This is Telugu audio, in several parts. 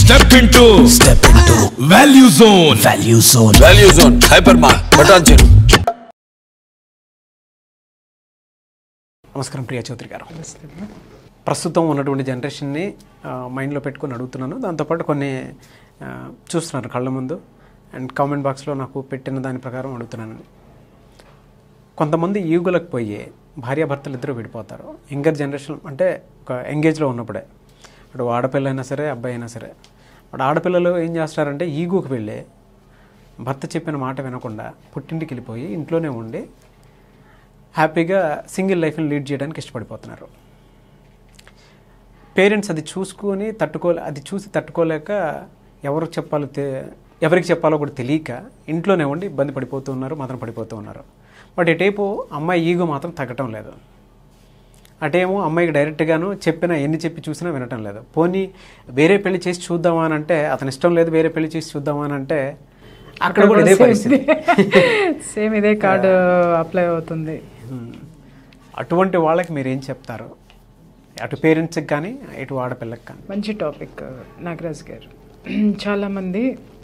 Step into Step into value zone value zone. Value zone hyper మార్ బటాన్ చెరు నమస్కారం ప్రియా చౌదరి గారు ప్రస్తుతం ఉన్నటువంటి జనరేషన్ని ఆ, మైండ్లో పెట్టుకొని అడుగుతున్నాను దాంతోపాటు కొన్ని ఆ, చూస్తున్నారు కళ్ళ ముందు అండ్ కామెంట్ బాక్స్లో నాకు పెట్టిన దాని ప్రకారం అడుగుతున్నాను కొంతమంది ఈగులకు పోయి భార్యాభర్తలు ఇద్దరు విడిపోతారు యంగర్ జనరేషన్ అంటే ఒక ఎంగేజ్లో ఉన్నప్పుడే అటు ఆడపిల్ల అయినా సరే అబ్బాయి అయినా సరే వాడు ఆడపిల్లలు ఏం చేస్తారంటే ఈగుకు వెళ్ళి భర్త చెప్పిన మాట వినకుండా పుట్టింటికి వెళ్ళిపోయి ఇంట్లోనే ఉండి హ్యాపీగా సింగిల్ లైఫ్ని లీడ్ చేయడానికి ఇష్టపడిపోతున్నారు పేరెంట్స్ అది చూసుకొని తట్టుకో అది చూసి తట్టుకోలేక ఎవరికి చెప్పాలో తె ఎవరికి చెప్పాలో కూడా తెలియక ఇంట్లోనే ఉండి ఇబ్బంది పడిపోతూ ఉన్నారు మాత్రం పడిపోతూ ఉన్నారు బట్ ఇటేపు అమ్మాయి ఈగో మాత్రం తగ్గటం లేదు అటేమో అమ్మాయికి డైరెక్ట్గాను చెప్పినా ఎన్ని చెప్పి చూసినా వినటం లేదు పోనీ వేరే పెళ్లి చేసి చూద్దామా అని అంటే అతని ఇష్టం లేదు వేరే పెళ్లి చేసి చూద్దామా అని అంటే అక్కడ కూడా ఇదే పరిస్థితి సేమ్ ఇదే కార్డు అప్లై అవుతుంది Hmm. అటువంటి వాళ్ళకి మీరు ఏం చెప్తారు అటు పేరెంట్స్కి కానీ ఇటు ఆడపిల్లకి కానీ మంచి టాపిక్ నాగరాజ్ గారు చాలామంది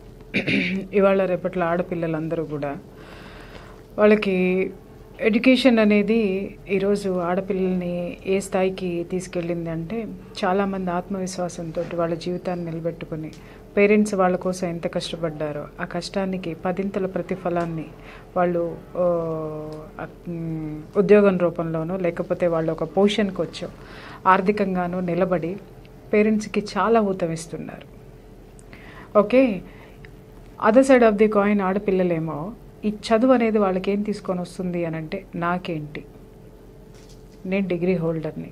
ఇవాళ రేపట్లో ఆడపిల్లలందరూ కూడా వాళ్ళకి ఎడ్యుకేషన్ అనేది ఈరోజు ఆడపిల్లల్ని ఏ స్థాయికి తీసుకెళ్ళింది అంటే చాలామంది ఆత్మవిశ్వాసంతో వాళ్ళ జీవితాన్ని నిలబెట్టుకుని పేరెంట్స్ వాళ్ళ కోసం ఎంత కష్టపడ్డారో ఆ కష్టానికి పదింతల ప్రతిఫలాన్ని వాళ్ళు ఆ, ఆ, ఉమ్, ఉద్యోగం రూపంలోనో లేకపోతే వాళ్ళు ఒక పొజిషన్కి వచ్చో ఆర్థికంగానో నిలబడి పేరెంట్స్కి చాలా ఊతమిస్తున్నారు okay other side of the coin ఆడపిల్లలేమో ఈ చదువు అనేది వాళ్ళకి ఏం తీసుకొని వస్తుంది అని అంటే నాకేంటి నేను డిగ్రీ హోల్డర్ని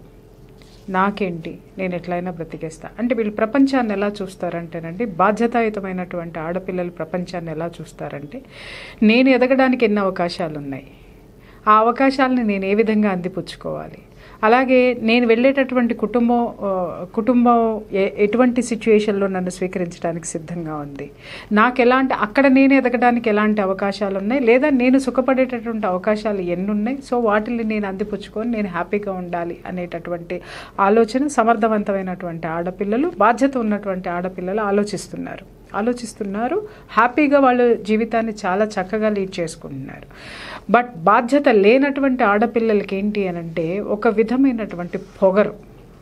నాకేంటి నేను ఎట్లయినా బ్రతికేస్తా అంటే వీళ్ళు ప్రపంచాన్ని ఎలా చూస్తారంటేనండి బాధ్యతాయుతమైనటువంటి ఆడపిల్లలు ప్రపంచాన్ని ఎలా చూస్తారంటే నేను ఎదగడానికి ఎన్ని అవకాశాలు ఉన్నాయి ఆ అవకాశాలని నేను ఏ విధంగా అందిపుచ్చుకోవాలి అలాగే నేను వెళ్ళేటటువంటి కుటుంబం ఆ, కుటుంబం ఎ- ఎటువంటి సిచ్యుయేషన్లో నన్ను స్వీకరించడానికి సిద్ధంగా ఉంది నాకు ఎలాంటి అక్కడ నేను ఎదగడానికి ఎలాంటి అవకాశాలు ఉన్నాయి లేదా నేను సుఖపడేటటువంటి అవకాశాలు ఎన్ని ఉన్నాయి సో వాటిని నేను అందిపుచ్చుకొని నేను హ్యాపీగా ఉండాలి అనేటటువంటి ఆలోచన సమర్థవంతమైనటువంటి ఆడపిల్లలు బాధ్యత ఉన్నటువంటి ఆడపిల్లలు ఆలోచిస్తున్నారు ఆలోచిస్తున్నారు హ్యాపీగా వాళ్ళ జీవితాన్ని చాలా చక్కగా లీడ్ చేసుకుంటున్నారు బట్ బాధ్యత లేనటువంటి ఆడపిల్లలకి ఏంటి అని అంటే ఒక విధమైనటువంటి పొగరు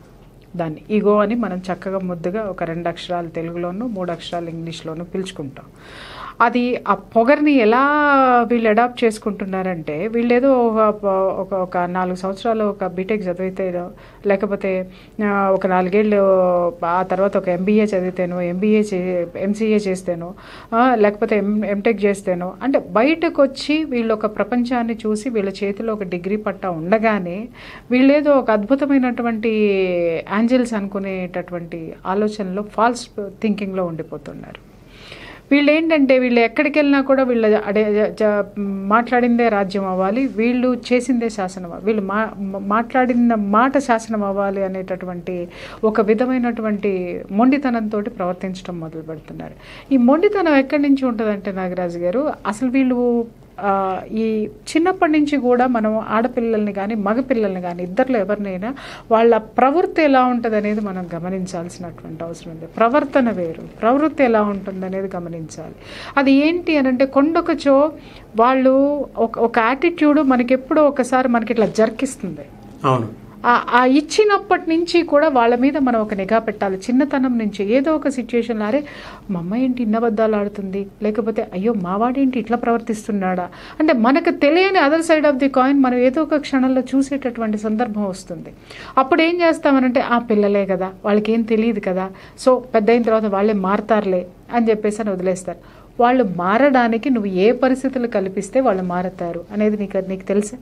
దాన్ని ఈగో అని మనం చక్కగా ముద్దుగా ఒక రెండు అక్షరాలు తెలుగులోను మూడు అక్షరాలు ఇంగ్లీష్లోను పిలుచుకుంటాం అది ఆ పొగర్ని ఎలా వీళ్ళు అడాప్ట్ చేసుకుంటున్నారంటే వీళ్ళు ఏదో ఒక ఒక ఒక నాలుగు సంవత్సరాలు ఒక బీటెక్ చదివితే లేకపోతే ఆ, ఒక నాలుగేళ్ళు ఆ తర్వాత ఒక ఎంబీఏ చదివితేనో ఎంబీఏ చే ఎంసీఏ చేస్తేనో ఆ, లేకపోతే ఎం ఎంటెక్ చేస్తేనో అంటే బయటకు వచ్చి వీళ్ళు ఒక ప్రపంచాన్ని చూసి వీళ్ళ చేతిలో ఒక డిగ్రీ పట్టా ఉండగానే వీళ్ళేదో ఒక అద్భుతమైనటువంటి యాంజల్స్ అనుకునేటటువంటి ఆలోచనలో ఫాల్స్ థింకింగ్లో ఉండిపోతున్నారు వీళ్ళు ఏంటంటే వీళ్ళు ఎక్కడికి వెళ్ళినా కూడా వీళ్ళ అడే జ- మాట్లాడిందే రాజ్యం అవ్వాలి వీళ్ళు చేసిందే శాసనం అవ్వాలి. వీళ్ళు మా మా- మాట్లాడిన మాట శాసనం అవ్వాలి అనేటటువంటి ఒక విధమైనటువంటి మొండితనంతో ప్రవర్తించడం మొదలు పెడుతున్నారు ఈ మొండితనం ఎక్కడి నుంచి ఉంటుందంటే నాగరాజు గారు అసలు వీళ్ళు ఆ, ఈ చిన్నప్పటి నుంచి కూడా మనం ఆడపిల్లల్ని కానీ మగపిల్లల్ని కానీ ఇద్దరిలో ఎవరినైనా వాళ్ళ ప్రవృత్తి ఎలా ఉంటుంది అనేది మనం గమనించాల్సినటువంటి అవసరం ఉంది ప్రవర్తన వేరు ప్రవృత్తి ఎలా ఉంటుంది అనేది గమనించాలి అది ఏంటి అని అంటే కొండొకచో వాళ్ళు ఒక ఒక యాటిట్యూడ్ మనకి ఎప్పుడో ఒకసారి మనకి ఇట్లా జర్కిస్తుంది అవును ఆ- ఆ ఇచ్చినప్పటి నుంచి కూడా వాళ్ళ మీద మనం ఒక నిఘా పెట్టాలి చిన్నతనం నుంచి ఏదో ఒక సిచ్యుయేషన్లో అరే మా అమ్మ ఏంటి ఇన్న అబద్ధాలు ఆడుతుంది లేకపోతే అయ్యో మావాడేంటి ఇట్లా ప్రవర్తిస్తున్నాడా అంటే మనకు తెలియని other side of the coin మనం ఏదో ఒక క్షణంలో చూసేటటువంటి సందర్భం వస్తుంది అప్పుడు ఏం చేస్తామనంటే ఆ పిల్లలే కదా వాళ్ళకి ఏం తెలియదు కదా సో పెద్ద అయిన తర్వాత వాళ్ళే మారతారులే అని చెప్పేసి అని వదిలేస్తారు వాళ్ళు మారడానికి నువ్వు ఏ పరిస్థితులు కల్పిస్తే వాళ్ళు మారతారు అనేది నీకు నీకు తెలుసా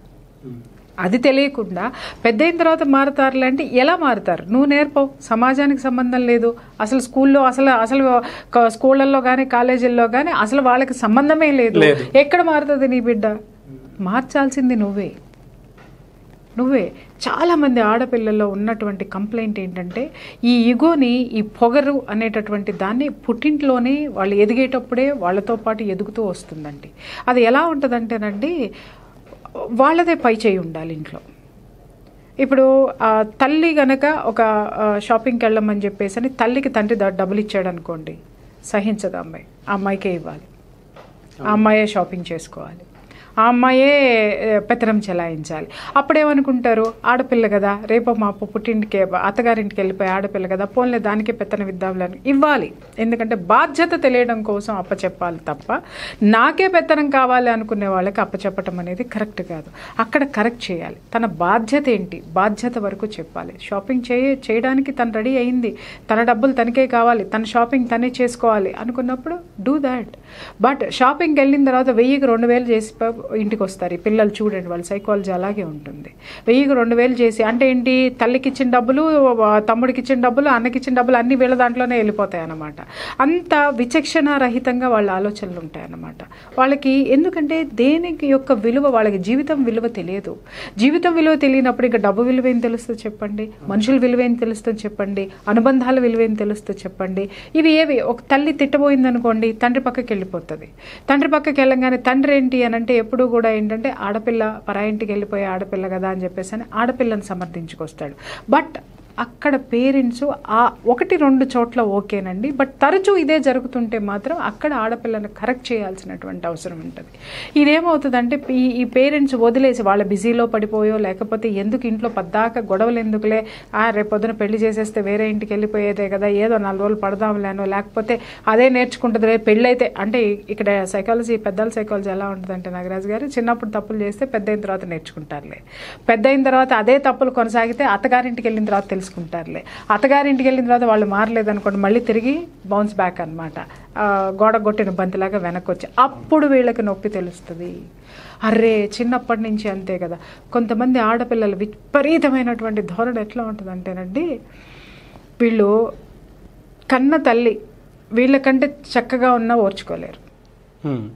అది తెలియకుండా పెద్ద అయిన తర్వాత మారుతారులే అంటే ఎలా మారుతారు నువ్వు నేర్పవు సమాజానికి సంబంధం లేదు అసలు స్కూల్లో అసలు అసలు క- స్కూళ్ళల్లో కానీ కాలేజీల్లో కానీ అసలు వాళ్ళకి సంబంధమే లేదు ఎక్కడ మారుతుంది నీ బిడ్డ మార్చాల్సింది నువ్వే నువ్వే చాలామంది ఆడపిల్లల్లో ఉన్నటువంటి కంప్లైంట్ ఏంటంటే ఈ ఇగోని ఈ పొగరు అనేటటువంటి దాన్ని పుట్టింట్లోనే వాళ్ళు ఎదిగేటప్పుడే వాళ్ళతో పాటు ఎదుగుతూ వస్తుందండి అది ఎలా ఉంటుందంటేనండి వాళ్ళదే పై చేయి ఉండాలి ఇంట్లో ఇప్పుడు ఆ తల్లి గనక ఒక ఆ, షాపింగ్కి వెళ్ళమని చెప్పేసి అని తల్లికి తండ్రి ద- డబ్బులు ఇచ్చాడు అనుకోండి సహించదు ఆ అమ్మాయి ఆ అమ్మాయికే ఇవ్వాలి ఆ అమ్మాయే షాపింగ్ చేసుకోవాలి ఆ అమ్మాయే ఏ, పెత్తనం చెలాయించాలి అప్పుడేమనుకుంటారు ఆడపిల్ల కదా రేపు మా పుట్టింటికి అత్తగారింటికి వెళ్ళిపోయి ఆడపిల్ల కదా పోన్లే దానికే పెత్తనం ఇద్దాంలని ఇవ్వాలి ఎందుకంటే బాధ్యత తెలియడం కోసం అప్పచెప్పాలి తప్ప నాకే పెత్తనం కావాలి అనుకునే వాళ్ళకి అప్పచెప్పటం అనేది కరెక్ట్ కాదు అక్కడ కరెక్ట్ చేయాలి తన బాధ్యత ఏంటి బాధ్యత వరకు చెప్పాలి షాపింగ్ చేయ చేయడానికి తను రెడీ అయింది తన డబ్బులు తనకే కావాలి తన షాపింగ్ తనే చేసుకోవాలి అనుకున్నప్పుడు డూ దాట్ బట్ షాపింగ్కి వెళ్ళిన తర్వాత వెయ్యికి రెండు వేలు చేసి ప- ఇంటికి వస్తారు ఈ పిల్లలు చూడండి వాళ్ళ సైకాలజీ అలాగే ఉంటుంది వెయ్యికి రెండు వేలు చేసి అంటే ఏంటి తల్లికి ఇచ్చిన డబ్బులు వ- తమ్ముడికి ఇచ్చిన డబ్బులు అన్నకి ఇచ్చిన డబ్బులు అన్ని వీళ్ళ దాంట్లోనే వెళ్ళిపోతాయి అన్నమాట అంత విచక్షణ రహితంగా వాళ్ళ ఆలోచనలు ఉంటాయి అన్నమాట వాళ్ళకి ఎందుకంటే దేనికి యొక్క విలువ వాళ్ళకి జీవితం విలువ తెలియదు జీవితం విలువ తెలియనప్పుడు ఇంకా డబ్బు విలువ ఏం తెలుస్తుంది చెప్పండి మనుషుల విలువ ఏం తెలుస్తుంది చెప్పండి అనుబంధాల విలువ ఏం తెలుస్తుంది చెప్పండి ఇవి ఏవి ఒక తల్లి తిట్టబోయింది అనుకోండి తండ్రి పక్కకి వెళ్ళిపోతుంది తండ్రి పక్కకి వెళ్ళంగానే తండ్రి ఏంటి అని అంటే ఎప్పుడు కూడా ఏంటంటే ఆడపిల్ల పరాయింటికి వెళ్ళిపోయే ఆడపిల్ల కదా అని చెప్పేసి అని ఆడపిల్లని సమర్థించుకొస్తాడు బట్ అక్కడ పేరెంట్స్ ఆ ఒకటి రెండు చోట్ల ఓకేనండి బట్ తరచూ ఇదే జరుగుతుంటే మాత్రం అక్కడ ఆడపిల్లను కరెక్ట్ చేయాల్సినటువంటి అవసరం ఉంటుంది ఇదేమవుతుందంటే ఈ ఈ పేరెంట్స్ వదిలేసి వాళ్ళ బిజీలో పడిపోయో లేకపోతే ఎందుకు ఇంట్లో పద్దాక గొడవలు ఎందుకులే ఆ రేపు పొద్దున పెళ్లి చేసేస్తే వేరే ఇంటికి వెళ్ళిపోయేదే కదా ఏదో నాలుగు రోజులు పడదాంలేనో లేకపోతే అదే నేర్చుకుంటుంది రేపు పెళ్ళి అయితే అంటే ఇక్కడ సైకాలజీ పెద్దల సైకాలజీ ఎలా ఉంటుందంటే నాగరాజు గారు చిన్నప్పుడు తప్పులు చేస్తే పెద్ద అయిన తర్వాత నేర్చుకుంటారులే పెద్ద అయిన తర్వాత అదే తప్పులు కొనసాగితే అత్తగారింటికి వెళ్ళిన తర్వాత తెలుసుకుంటారులే అత్తగారింటికి వెళ్ళిన తర్వాత వాళ్ళు మారలేదు అనుకోండి మళ్ళీ తిరిగి బౌన్స్ బ్యాక్ అనమాట గోడ కొట్టిన బంతిలాగా వెనక్కి వచ్చి అప్పుడు వీళ్ళకి నొప్పి తెలుస్తుంది అర్రే చిన్నప్పటి నుంచి అంతే కదా కొంతమంది ఆడపిల్లలు విపరీతమైనటువంటి ధోరణి ఎట్లా ఉంటుందంటేనండి వీళ్ళు కన్న తల్లి వీళ్ళకంటే చక్కగా ఉన్నా ఓర్చుకోలేరు హ్మ్.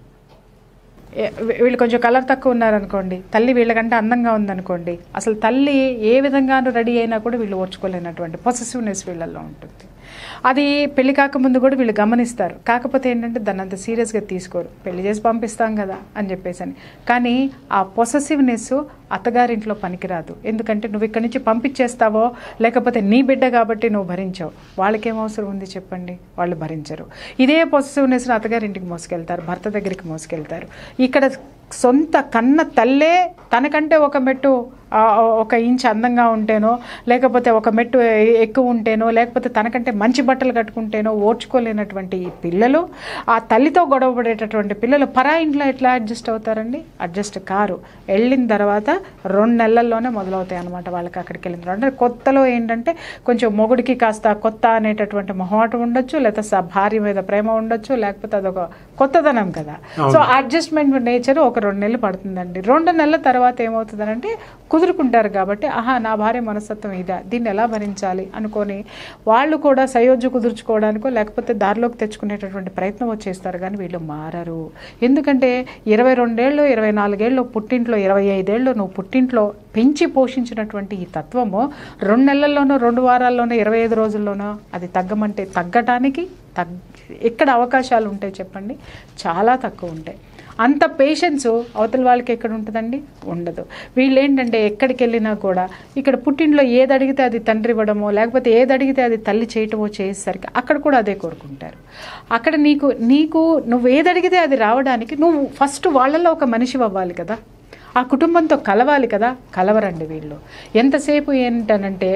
ఏ- వీళ్ళు కొంచెం కలర్ తక్కువ ఉన్నారనుకోండి తల్లి వీళ్ళకంటే అందంగా ఉందనుకోండి అసలు తల్లి ఏ విధంగానూ రెడీ అయినా కూడా వీళ్ళు ఓర్చుకోలేనటువంటి పొసెసివ్నెస్ వీళ్ళల్లో ఉంటుంది అది పెళ్లి కాకముందు కూడా వీళ్ళు గమనిస్తారు కాకపోతే ఏంటంటే దాన్ని అంత సీరియస్గా తీసుకోరు పెళ్లి చేసి పంపిస్తాం కదా అని చెప్పేసి అని కానీ ఆ పొసెసివ్నెస్ అత్తగారింట్లో పనికిరాదు ఎందుకంటే నువ్వు ఇక్కడి నుంచి పంపించేస్తావో లేకపోతే నీ బిడ్డ కాబట్టి నువ్వు భరించావు వాళ్ళకేం అవసరం ఉంది చెప్పండి వాళ్ళు భరించరు ఇదే పొసెసివ్నెస్ని అత్తగారింటికి మోసుకెళ్తారు భర్త దగ్గరికి మోసుకెళ్తారు ఇక్కడ సొంత కన్న తల్లే తనకంటే ఒక మెట్టు ఆ, ఒక ఇంచ్ అందంగా ఉంటేనో లేకపోతే ఒక మెట్టు ఎ- ఎక్కువ ఉంటేనో లేకపోతే తనకంటే మంచి బట్టలు కట్టుకుంటేనో ఓర్చుకోలేనటువంటి ఈ పిల్లలు ఆ తల్లితో గొడవ పడేటటువంటి పిల్లలు పరా ఇంట్లో ఎట్లా అడ్జస్ట్ అవుతారండి అడ్జస్ట్ కారు వెళ్ళిన తర్వాత రెండు నెలల్లోనే మొదలవుతాయి అనమాట వాళ్ళకి అక్కడికి వెళ్ళిన తర్వాత అంటే కొత్తలో ఏంటంటే కొంచెం మొగుడికి కాస్త కొత్త అనేటటువంటి మొహమాటం ఉండొచ్చు లేకపోతే స- భార్య మీద ప్రేమ ఉండొచ్చు లేకపోతే అదొక కొత్తదనం కదా సో అడ్జస్ట్మెంట్ నేచర్ ఒక రెండు నెలలు పడుతుందండి రెండు నెలల తర్వాత ఏమవుతుందంటే కుదురుకుంటారు కాబట్టి ఆహా నా భార్య మనస్తత్వం ఇదా దీన్ని ఎలా భరించాలి అనుకొని వాళ్ళు కూడా సయోధ్య కుదుర్చుకోవడానికో లేకపోతే దారిలోకి తెచ్చుకునేటటువంటి ప్రయత్నం వచ్చేస్తారు కానీ వీళ్ళు మారరు ఎందుకంటే ఇరవై రెండేళ్ళు ఇరవై నాలుగేళ్ళు పుట్టింట్లో ఇరవై ఐదేళ్ళు నువ్వు పుట్టింట్లో పెంచి పోషించినటువంటి ఈ తత్వము రెండు నెలల్లోనో రెండు వారాల్లోనో ఇరవై ఐదు రోజుల్లోనో అది తగ్గమంటే తగ్గటానికి తగ్ ఎక్కడ అవకాశాలు ఉంటాయి చెప్పండి చాలా తక్కువ ఉంటాయి అంత పేషెన్స్ అవతల వాళ్ళకి ఎక్కడ ఉంటుందండి ఉండదు వీళ్ళు ఏంటంటే ఎక్కడికి వెళ్ళినా కూడా ఇక్కడ పుట్టింట్లో ఏది అడిగితే అది తండ్రి ఇవ్వడమో లేకపోతే ఏది అడిగితే అది తల్లి చేయటమో చేసేసరికి అక్కడ కూడా అదే కోరుకుంటారు అక్కడ నీకు నీకు నువ్వు ఏది అడిగితే అది రావడానికి నువ్వు ఫస్ట్ వాళ్ళల్లో ఒక మనిషి అవ్వాలి కదా ఆ కుటుంబంతో కలవాలి కదా కలవరండి వీళ్ళు ఎంతసేపు ఏంటనంటే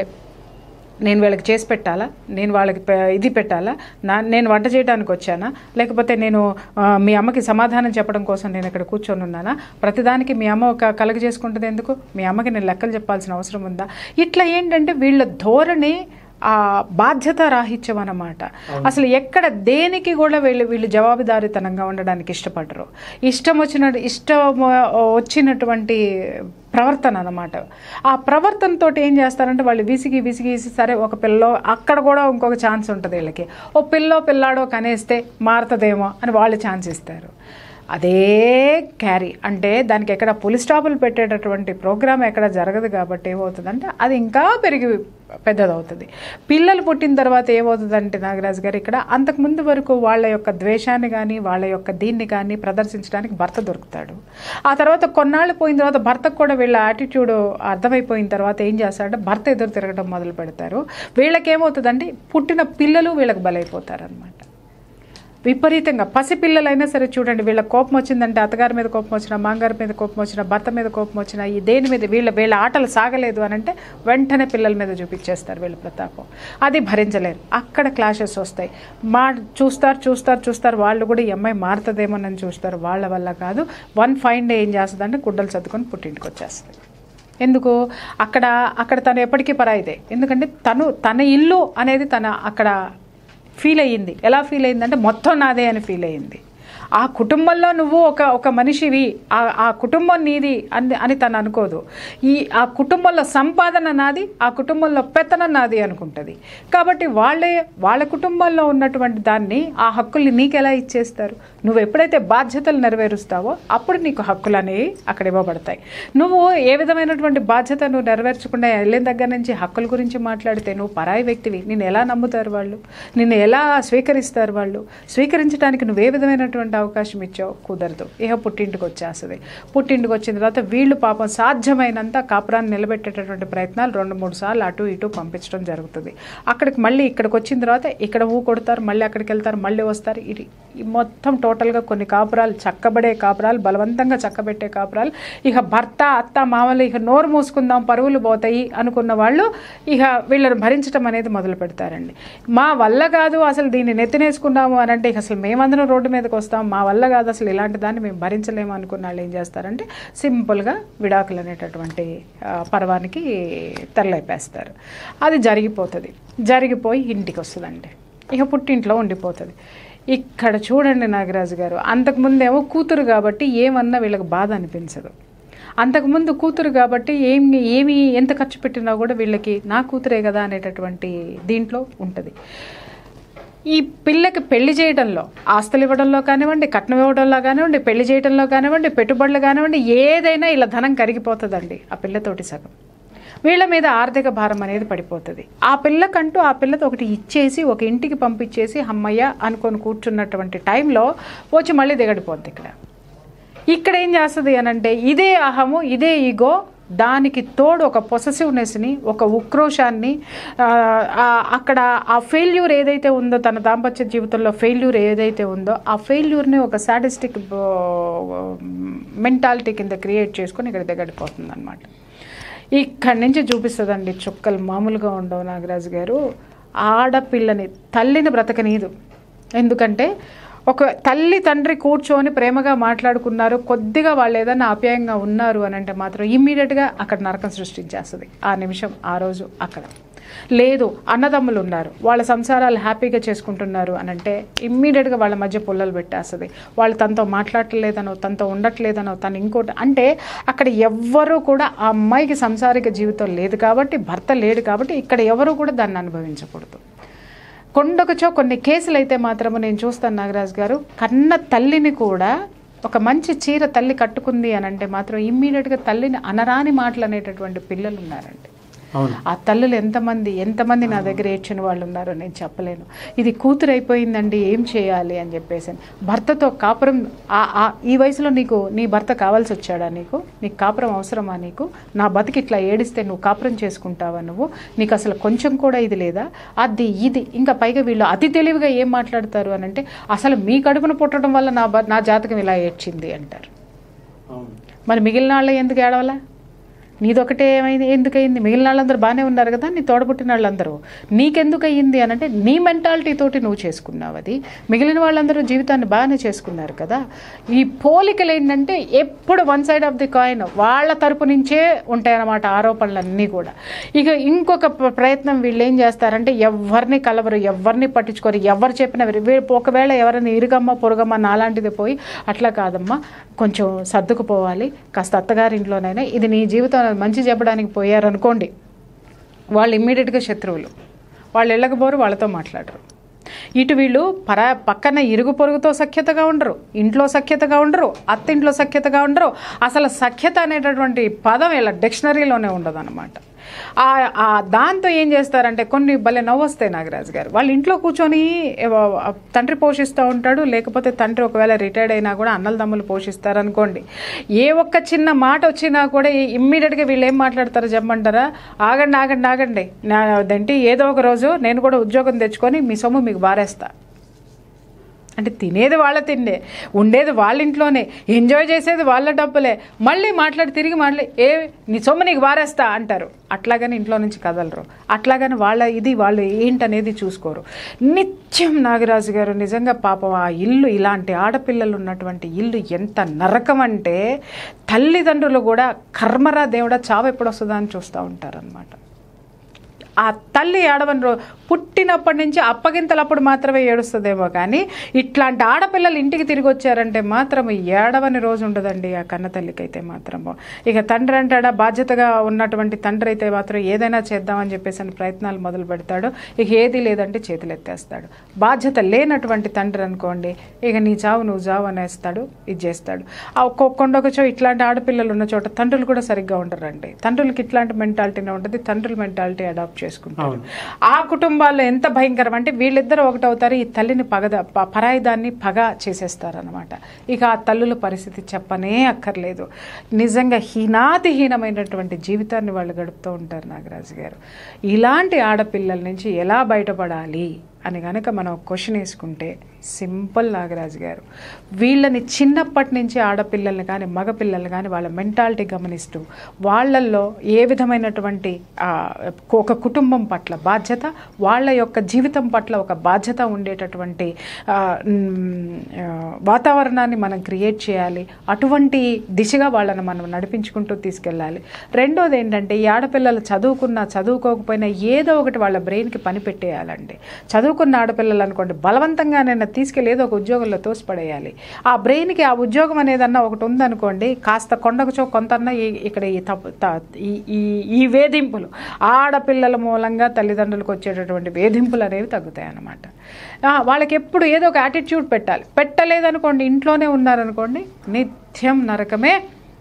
నేను వీళ్ళకి చేసి పెట్టాలా నేను వాళ్ళకి పె- ఇది పెట్టాలా నా నేను వంట చేయడానికి వచ్చానా లేకపోతే నేను ఆ, మీ అమ్మకి సమాధానం చెప్పడం కోసం నేను ఇక్కడ కూర్చొని ఉన్నానా ప్రతిదానికి మీ అమ్మ ఒక కలగ చేసుకుంటుంది ఎందుకు మీ అమ్మకి నేను లెక్కలు చెప్పాల్సిన అవసరం ఉందా ఇట్లా ఏంటంటే వీళ్ళ ధోరణి ఆ బాధ్యత రాహిత్యం అన్నమాట అసలు ఎక్కడ దేనికి కూడా వీళ్ళు వీళ్ళు జవాబుదారీతనంగా ఉండడానికి ఇష్టపడరు ఇష్టం వచ్చిన ఇష్టం వచ్చినటువంటి ప్రవర్తన అన్నమాట ఆ ప్రవర్తనతో ఏం చేస్తారంటే వాళ్ళు విసిగి విసిగేసి సరే ఒక పిల్లో అక్కడ కూడా ఇంకొక ఛాన్స్ ఉంటుంది వీళ్ళకి ఓ పిల్లో పిల్లాడో కనేస్తే మారుతుందేమో అని వాళ్ళు ఛాన్స్ ఇస్తారు అదే క్యారీ అంటే దానికి ఎక్కడ పులి స్టాపులు పెట్టేటటువంటి ప్రోగ్రామ్ ఎక్కడ జరగదు కాబట్టి ఏమవుతుందంటే అది ఇంకా పెరిగి పెద్దదవుతుంది పిల్లలు పుట్టిన తర్వాత ఏమవుతుందంటే నాగరాజు గారు ఇక్కడ అంతకుముందు వరకు వాళ్ళ యొక్క ద్వేషాన్ని కానీ వాళ్ళ యొక్క దీన్ని కానీ ప్రదర్శించడానికి భర్త దొరుకుతాడు ఆ తర్వాత కొన్నాళ్ళు పోయిన తర్వాత భర్తకు కూడా వీళ్ళ యాటిట్యూడ్ అర్థమైపోయిన తర్వాత ఏం చేస్తాడంటే భర్త ఎదురు తిరగడం మొదలు పెడతారు వీళ్ళకి ఏమవుతుందంటే పుట్టిన పిల్లలు వీళ్ళకి బలైపోతారు అనమాట విపరీతంగా పసిపిల్లలైనా సరే చూడండి వీళ్ళ కోపం వచ్చిందంటే అత్తగారి మీద కోపం వచ్చినా మాంగారి మీద కోపం వచ్చినా భర్త మీద కోపం వచ్చినా ఈ దేని మీద వీళ్ళ వీళ్ళ ఆటలు సాగలేదు అని అంటే వెంటనే పిల్లల మీద చూపించేస్తారు వీళ్ళ ప్రతాపం అది భరించలేరు అక్కడ క్లాషెస్ వస్తాయి మా చూస్తారు చూస్తారు చూస్తారు వాళ్ళు కూడా ఈ అమ్మాయి మారుతుందేమోనని చూస్తారు వాళ్ళ వల్ల కాదు వన్ ఫైన్ డే ఏం చేస్తుందంటే గుడ్డలు సర్దుకొని పుట్టింటికి వచ్చేస్తుంది ఎందుకు అక్కడ అక్కడ తను ఎప్పటికీ పరాయిదే ఎందుకంటే తను తన ఇల్లు అనేది తన అక్కడ ఫీల్ అయ్యింది ఎలా ఫీల్ అయ్యిందంటే మొత్తం నాదే అని ఫీల్ అయ్యింది ఆ కుటుంబంలో నువ్వు ఒక ఒక మనిషివి ఆ ఆ కుటుంబం నీది అని అని తను అనుకోదు ఈ ఆ కుటుంబంలో సంపాదన నాది ఆ కుటుంబంలో పెత్తనం నాది అనుకుంటుంది కాబట్టి వాళ్ళే వాళ్ళ కుటుంబంలో ఉన్నటువంటి దాన్ని ఆ హక్కుల్ని నీకు ఎలా ఇచ్చేస్తారు నువ్వు ఎప్పుడైతే బాధ్యతలు నెరవేరుస్తావో అప్పుడు నీకు హక్కులు అనేవి అక్కడ ఇవ్వబడతాయి నువ్వు ఏ విధమైనటువంటి బాధ్యత నువ్వు నెరవేర్చకుండా వెళ్ళిన దగ్గర నుంచి హక్కుల గురించి మాట్లాడితే నువ్వు పరాయి వ్యక్తివి నిన్ను ఎలా నమ్ముతారు వాళ్ళు నిన్ను ఎలా స్వీకరిస్తారు వాళ్ళు స్వీకరించడానికి నువ్వు ఏ విధమైనటువంటి అవకాశం ఇచ్చావు కుదరదు ఇక పుట్టింటికి వచ్చేస్తుంది పుట్టింటికి వచ్చిన తర్వాత వీళ్ళు పాపం సాధ్యమైనంత కాపురాన్ని నిలబెట్టేటటువంటి ప్రయత్నాలు రెండు మూడు సార్లు అటు ఇటు పంపించడం జరుగుతుంది అక్కడికి మళ్ళీ ఇక్కడికి వచ్చిన తర్వాత ఇక్కడ ఊ కొడతారు మళ్ళీ అక్కడికి వెళ్తారు మళ్ళీ వస్తారు ఇది ఈ మొత్తం టోటల్గా కొన్ని కాపురాలు చక్కబడే కాపురాలు బలవంతంగా చక్కబెట్టే కాపురాలు ఇక భర్త అత్త మామలు ఇక నోరు మూసుకుందాం పరువులు పోతాయి అనుకున్న వాళ్ళు ఇక వీళ్ళని భరించడం అనేది మొదలు పెడతారండి మా వల్ల కాదు అసలు దీన్ని నెత్తినేసుకున్నాము అని అంటే ఇక అసలు మేమందరం రోడ్డు మీదకి వస్తాం మా వల్ల కాదు అసలు ఇలాంటి దాన్ని మేము భరించలేము అనుకున్న వాళ్ళు ఏం చేస్తారంటే సింపుల్గా విడాకులు అనేటటువంటి ఆ, పర్వానికి తెరలేపేస్తారు అది జరిగిపోతుంది జరిగిపోయి ఇంటికి వస్తుందండి ఇక పుట్టింట్లో ఉండిపోతుంది ఇక్కడ చూడండి నాగరాజు గారు అంతకుముందేమో కూతురు కాబట్టి ఏమన్నా వీళ్ళకి బాధ అనిపించదు అంతకుముందు కూతురు కాబట్టి ఏమి ఏమి ఎంత ఖర్చు పెట్టినా కూడా వీళ్ళకి నా కూతురే కదా అనేటటువంటి దీంట్లో ఉంటుంది ఈ పిల్లకి పెళ్లి చేయడంలో ఆస్తులు ఇవ్వడంలో కానివ్వండి కట్నం ఇవ్వడంలో కానివ్వండి పెళ్లి చేయడంలో కానివ్వండి పెట్టుబడులు కానివ్వండి ఏదైనా ఇలా ధనం కరిగిపోతుందండి ఆ పిల్లతోటి సగం వీళ్ళ మీద ఆర్థిక భారం అనేది పడిపోతుంది ఆ పిల్లకంటూ ఆ పిల్లతో ఒకటి ఇచ్చేసి ఒక ఇంటికి పంపించేసి అమ్మయ్య అనుకొని కూర్చున్నటువంటి టైంలో వచ్చి మళ్ళీ దిగడిపోద్ది ఇక్కడ ఇక్కడ ఏం చేస్తుంది అని అంటే ఇదే అహము ఇదే ఈగో దానికి తోడు ఒక పొసెసివ్నెస్ని ఒక ఉక్రోషాన్ని ఆ, ఆ, అక్కడ ఆ ఫెయిల్యూర్ ఏదైతే ఉందో తన దాంపత్య జీవితంలో ఫెయిల్యూర్ ఏదైతే ఉందో ఆ ఫెయిల్యూర్ని ఒక సాటిస్టిక్ మెంటాలిటీ కింద క్రియేట్ చేసుకొని ఇక్కడ దిగడిపోతుంది అనమాట ఇక్కడి నుంచి చూపిస్తుందండి చుక్కలు మామూలుగా ఉండవు నాగరాజు గారు ఆడపిల్లని తల్లిని బ్రతకనీదు ఎందుకంటే ఒక తల్లి తండ్రి కూర్చొని ప్రేమగా మాట్లాడుకున్నారు కొద్దిగా వాళ్ళు ఏదైనా ఆప్యాయంగా ఉన్నారు అని అంటే మాత్రం ఇమ్మీడియట్గా అక్కడ నరకం సృష్టించేస్తుంది ఆ నిమిషం ఆ రోజు అక్కడ లేదు అన్నదమ్ములు ఉన్నారు వాళ్ళ సంసారాలు హ్యాపీగా చేసుకుంటున్నారు అని అంటే ఇమ్మీడియట్గా వాళ్ళ మధ్య పుల్లలు పెట్టేస్తుంది వాళ్ళు తనతో మాట్లాడట్లేదనో తనతో ఉండట్లేదనో తను ఇంకోటి అంటే అక్కడ ఎవ్వరూ కూడా ఆ అమ్మాయికి సంసారిక జీవితం లేదు కాబట్టి భర్త లేడు కాబట్టి ఇక్కడ ఎవరు కూడా దాన్ని అనుభవించకూడదు కొండొకచో కొన్ని కేసులు అయితే మాత్రము నేను చూస్తాను నాగరాజు గారు కన్న తల్లిని కూడా ఒక మంచి చీర తల్లి కట్టుకుంది అని అంటే మాత్రం ఇమ్మీడియట్గా తల్లిని అనరాని మాటలు అనేటటువంటి పిల్లలు ఉన్నారండి అవును ఆ తల్లులు ఎంతమంది ఎంతమంది నా దగ్గర ఏడ్చిన వాళ్ళు ఉన్నారో నేను చెప్పలేను ఇది కూతురు అయిపోయిందండి ఏం చేయాలి అని చెప్పేసి భర్తతో కాపురం ఆ- ఆ- ఈ వయసులో నీకు నీ భర్త కావాల్సి వచ్చాడా నీకు నీకు కాపురం అవసరమా నీకు నా బతికి ఇట్లా ఏడిస్తే నువ్వు కాపురం చేసుకుంటావా నువ్వు నీకు అసలు కొంచెం కూడా ఇది లేదా అది ఇది ఇంకా పైగా వీళ్ళు అతి తెలివిగా ఏం మాట్లాడతారు అని అంటే అసలు మీ కడుపున పుట్టడం వల్ల నా బ- నా జాతకం ఇలా ఏడ్చింది అంటారు అవును మరి మిగిలిన వాళ్ళు ఎందుకు ఏడవలా నీదొకటే ఏమైంది ఎందుకు అయింది మిగిలిన వాళ్ళందరూ బాగానే ఉన్నారు కదా నీ తోడబుట్టిన వాళ్ళందరూ నీకెందుకు అయ్యింది అని అంటే నీ మెంటాలిటీ తోటి నువ్వు చేసుకున్నావు అది మిగిలిన వాళ్ళందరూ జీవితాన్ని బాగానే చేసుకున్నారు కదా ఈ పోలికలు ఏంటంటే ఎప్పుడు one side of the coin వాళ్ళ తరపు నుంచే ఉంటాయన్నమాట ఆరోపణలన్నీ కూడా ఇక ఇంకొక ప్ర- ప్రయత్నం వీళ్ళు ఏం చేస్తారంటే ఎవరిని కలవరు ఎవరిని పట్టించుకోరు ఎవరు చెప్పిన ఒకవేళ ఎవరైనా ఇరుగమ్మ పొరుగమ్మ నాలాంటిది పోయి అట్లా కాదమ్మా కొంచెం సర్దుకుపోవాలి కాస్త అత్తగారింట్లోనైనా ఇది నీ జీవితం మంచి చెప్పడానికి పోయారనుకోండి వాళ్ళు ఇమ్మీడియట్గా శత్రువులు వాళ్ళు వెళ్ళకపోరు వాళ్ళతో మాట్లాడరు ఇటు వీళ్ళు పర పక్కన ఇరుగు పొరుగుతో సఖ్యతగా ఉండరు ఇంట్లో సఖ్యతగా ఉండరు అత్తింట్లో సఖ్యతగా ఉండరు అసలు సఖ్యత అనేటటువంటి పదం ఇలా డిక్షనరీలోనే ఉండదు అనమాట ఆ దాంతో ఏం చేస్తారంటే కొన్ని భలే నవ్వు వస్తాయి నాగరాజు గారు వాళ్ళ ఇంట్లో కూర్చొని ఏవో, ఆ, తండ్రి పోషిస్తూ ఉంటాడు లేకపోతే తండ్రి ఒకవేళ రిటైర్డ్ అయినా కూడా అన్నల తమ్ములు పోషిస్తారు అనుకోండి ఏ ఒక్క చిన్న మాట వచ్చినా కూడా ఇమ్మీడియట్గా వీళ్ళు ఏం మాట్లాడతారో చెప్పమంటారా ఆగండి ఆగండి ఆగండి నా అదేంటి ఏదో ఒక రోజు నేను కూడా ఉద్యోగం తెచ్చుకొని మీ సొమ్ము మీకు బారేస్తా అంటే తినేది వాళ్ళ తిండే ఉండేది వాళ్ళ ఇంట్లోనే ఎంజాయ్ చేసేది వాళ్ళ డబ్బులే మళ్ళీ మాట్లాడి తిరిగి మాట్లాడి ఏ నీ సొమ్ము నీకు వారేస్తా అంటారు అట్లాగని ఇంట్లో నుంచి కదలరు అట్లాగని వాళ్ళ ఇది వాళ్ళు ఏంటనేది చూసుకోరు నిత్యం నాగరాజు గారు నిజంగా పాపం ఆ ఇల్లు ఇలాంటి ఆడపిల్లలు ఉన్నటువంటి ఇల్లు ఎంత నరకం అంటే తల్లిదండ్రులు కూడా కర్మరా దేవుడా చావు ఎప్పుడు వస్తుందా అని చూస్తూ ఉంటారనమాట ఆ తల్లి ఏడవని రో పుట్టినప్పటి నుంచి అప్పగింతలప్పుడు మాత్రమే ఏడుస్తుందేమో కానీ ఇట్లాంటి ఆడపిల్లలు ఇంటికి తిరిగి వచ్చారంటే మాత్రం ఏడవని రోజు ఉండదండి ఆ కన్న తల్లికైతే మాత్రము ఇక తండ్రి అంటాడా బాధ్యతగా ఉన్నటువంటి తండ్రి అయితే మాత్రం ఏదైనా చేద్దామని చెప్పేసి అని ప్రయత్నాలు మొదలు పెడతాడు ఇక ఏది లేదంటే చేతులు ఎత్తేస్తాడు బాధ్యత లేనటువంటి తండ్రి అనుకోండి ఇక నీ చావు నువ్వు చావు అనేస్తాడు ఇది చేస్తాడు ఆ ఒక్కొక్క కొండొకచో ఇట్లాంటి ఆడపిల్లలు ఉన్న చోట తండ్రులు కూడా సరిగ్గా ఉండరండి తండ్రులకి ఇట్లాంటి మెంటాలిటీనే ఉంటుంది తండ్రుల మెంటాలిటీ అడాప్ట్ చేసుకుంటారు ఆ కుటుంబాల్లో ఎంత భయంకరం అంటే వీళ్ళిద్దరు ఒకటవుతారు ఈ తల్లిని పగద ప- పరాయి దాన్ని పగ చేసేస్తారనమాట ఇక ఆ తల్లుల పరిస్థితి చెప్పనే అక్కర్లేదు నిజంగా హీనాతిహీనమైనటువంటి జీవితాన్ని వాళ్ళు గడుపుతూ ఉంటారు నాగరాజు గారు ఇలాంటి ఆడపిల్లల నుంచి ఎలా బయటపడాలి అని కనుక మనం క్వశ్చన్ వేసుకుంటే సింపుల్ నాగరాజు గారు వీళ్ళని చిన్నప్పటి నుంచి ఆడపిల్లల్ని కానీ మగపిల్లల్ని కానీ వాళ్ళ మెంటాలిటీ గమనిస్తూ వాళ్ళల్లో ఏ విధమైనటువంటి ఆ, ఒక కుటుంబం పట్ల బాధ్యత వాళ్ళ యొక్క జీవితం పట్ల ఒక బాధ్యత ఉండేటటువంటి ఆ, మ్, ఆ, వాతావరణాన్ని మనం క్రియేట్ చేయాలి అటువంటి దిశగా వాళ్ళని మనం నడిపించుకుంటూ తీసుకెళ్ళాలి రెండోది ఏంటంటే ఈ ఆడపిల్లలు చదువుకున్నా చదువుకోకపోయినా ఏదో ఒకటి వాళ్ళ బ్రెయిన్కి పని పెట్టేయాలండి చదువుకున్న ఆడపిల్లలు అనుకోండి బలవంతంగా నేను తీసుకెళ్ళి ఏదో ఒక ఉద్యోగంలో తోసిపడేయాలి ఆ బ్రెయిన్కి ఆ ఉద్యోగం అనేదన్నా ఒకటి ఉందనుకోండి కాస్త కొండకుచో కొంతన్నా ఈ- ఇక్కడ ఈ తప్పు త- ఈ- ఈ ఈ వేధింపులు ఆడపిల్లల మూలంగా తల్లిదండ్రులకు వచ్చేటటువంటి వేధింపులు అనేవి తగ్గుతాయి అన్నమాట ఆ, వాళ్ళకి ఎప్పుడు ఏదో ఒక యాటిట్యూడ్ పెట్టాలి పెట్టలేదనుకోండి ఇంట్లోనే ఉన్నారనుకోండి నిత్యం నరకమే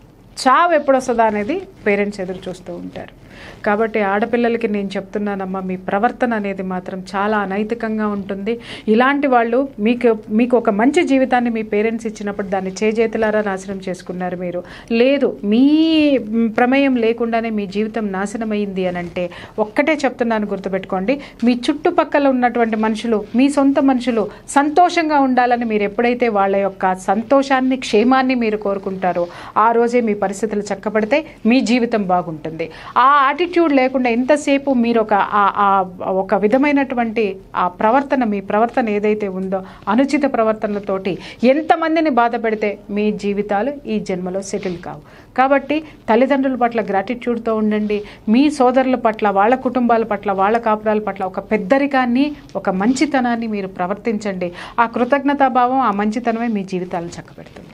చావు ఎప్పుడు వస్తుందా అనేది పేరెంట్స్ ఎదురు చూస్తూ ఉంటారు కాబట్టి ఆడపిల్లలకి నేను చెప్తున్నానమ్మా మీ ప్రవర్తన అనేది మాత్రం చాలా అనైతికంగా ఉంటుంది ఇలాంటి వాళ్ళు మీకు మీకు ఒక మంచి జీవితాన్ని మీ పేరెంట్స్ ఇచ్చినప్పుడు దాన్ని చేజేతులారా నాశనం చేసుకున్నారు మీరు లేదు మీ మ్, ప్రమేయం లేకుండానే మీ జీవితం నాశనమైంది అని అంటే ఒక్కటే చెప్తున్నాను గుర్తుపెట్టుకోండి మీ చుట్టుపక్కల ఉన్నటువంటి మనుషులు మీ సొంత మనుషులు సంతోషంగా ఉండాలని మీరు ఎప్పుడైతే వాళ్ళ యొక్క సంతోషాన్ని క్షేమాన్ని మీరు కోరుకుంటారో ఆ రోజే మీ పరిస్థితులు చక్కబడితే మీ జీవితం బాగుంటుంది ఆ యాటిట్యూడ్ లేకుండా ఎంతసేపు మీరు ఒక ఆ- ఆ ఒక విధమైనటువంటి ఆ ప్రవర్తన మీ ప్రవర్తన ఏదైతే ఉందో అనుచిత ప్రవర్తనలతోటి ఎంతమందిని బాధ పెడితే మీ జీవితాలు ఈ జన్మలో సెటిల్ కావు కాబట్టి తల్లిదండ్రుల పట్ల గ్రాటిట్యూడ్తో ఉండండి మీ సోదరుల పట్ల వాళ్ళ కుటుంబాల పట్ల వాళ్ళ కాపురాల పట్ల ఒక పెద్దరికాన్ని ఒక మంచితనాన్ని మీరు ప్రవర్తించండి ఆ కృతజ్ఞతాభావం ఆ మంచితనమే మీ జీవితాలను చక్కబెడుతుంది